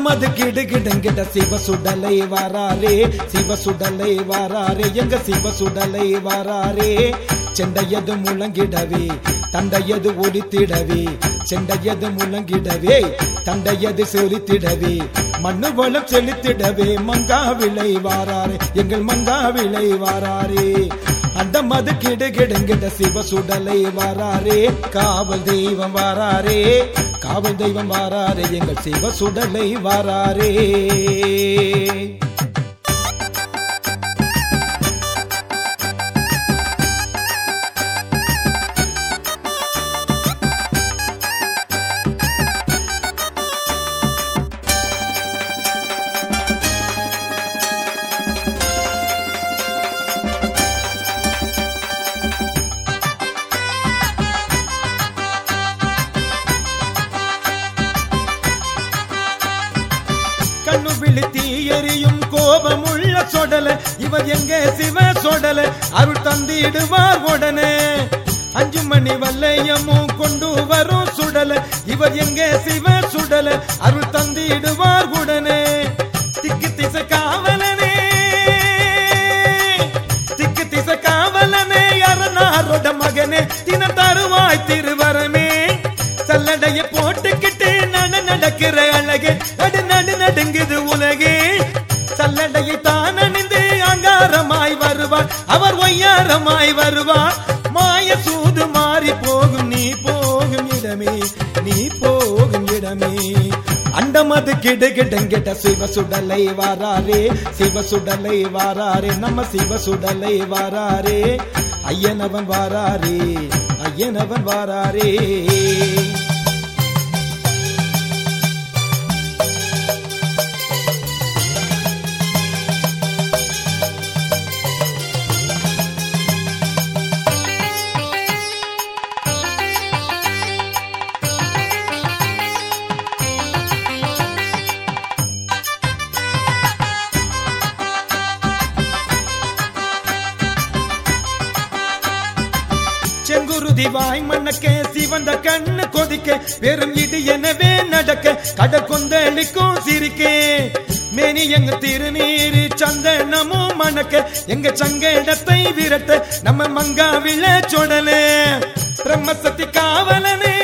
அண்டமது கிடு கிடங்கிட்ட சிவ சுடலை வாராரே சிவ சுடலை வாராரே எங்க சிவ சுடலை வாராரே செண்டையது முழங்கிடவே தண்டையது ஒலித்திடவே செண்டையது முழங்கிடவே தண்டையது செலுத்திடவே மண்ணு வளம் செலுத்திடவே மங்கா விளை வாராரே எங்கள் மங்கா விளை வாராரே அண்டமது கிடு கிடங்கிட்ட சிவ சுடலை வாராரே காவல் தெய்வம் வாராரே காவல் தெய்வம் வாராரே எங்கள் சிவ சுடலை வாராரே கண்ணு விழித்தி எரியும் கோபமுள்ள சொடல இவர் எங்க சிவ சொடல அருள் தந்திடுவார் உடனே அஞ்சு மணி வல்லையமும் கொண்டு வரும் சுடல இவர் எங்க சிவ சுடல அருள் தந்திடுவார் உடனே திக்கு திசை காவலனே திக்கு திசை காவலனே அரணாரோட மகனே தின தருவாய் திருவரமே சல்லடைய போட்டுக்கிட்டு நட நடக்கிற அழகே நடு நடு நடுங்குது உலகே சல்லடையை தான் அணிந்து அங்காரமாய் வருவார் அவர் ஒய்யாரமாய் வருவார் மாய சூது மாறி போகும் நீ போகும் இடமே நீ போகும் இடமே அண்டமது கிடு கிடங்கிட்ட சிவ சுடலை வாராரே சிவ சுடலை வாராரே நம்ம சிவ சுடலை வாராரே ஐயனவன் வாராரே ஐயனவன் வாராரே செங்குருதி வாய் மண்ணக்க சிவந்த கண்ணு கொதிக்க பெரும் இடி எனவே நடக்க கடல் கொந்தளிக்கும் சிரிக்க மேனி எங்க திருநீரு சந்தனமும் மணக்க எங்க சங்கடத்தை விரட்ட நம்ம மங்காவில சொடலே பிரம்மசக்தி காவலனே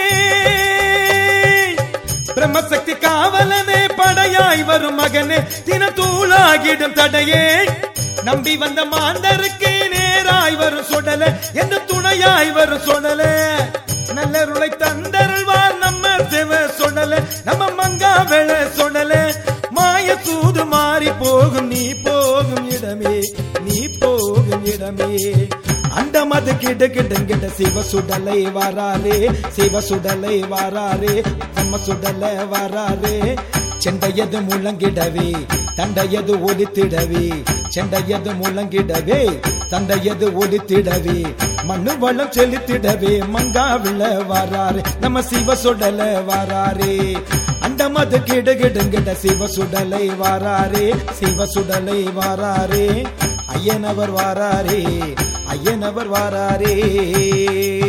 பிரம்மசக்தி காவலனே படையாய் வரும் மகனே தின தூளாகிடும் தடையே நம்பி வந்த மாந்தருக்கு நேராய் வரும் சுடல எந்த துணையாய் வரும் சுடல நல்லருளை தந்தருள்வார் நம்ம சிவ சுடல நம்ம மங்கா வெள சுடல மாய தூது மாறி போகும் நீ போகும் இடமே நீ போகும் இடமே அண்டமது கிட கிடங்கிட சிவ சுடலை வாராரே சிவ சுடலை வாராரே நம்ம சுடல வாராரே செண்டையது முழங்கிடவே தண்டையது ஒலித்திடவே செண்டையது முழங்கிடவே தண்டையது ஒலித்திடவே மண்ணு வளம் செலுத்திடவே மங்காவில வாராரே நம்ம சிவ சுடல வாராரே அண்டமது கிடு கிடுங்கிட சிவ சுடலை வாராரே சிவ சுடலை வாராரே ஐயனவர் வாராரே ஐயனவர் வாராரே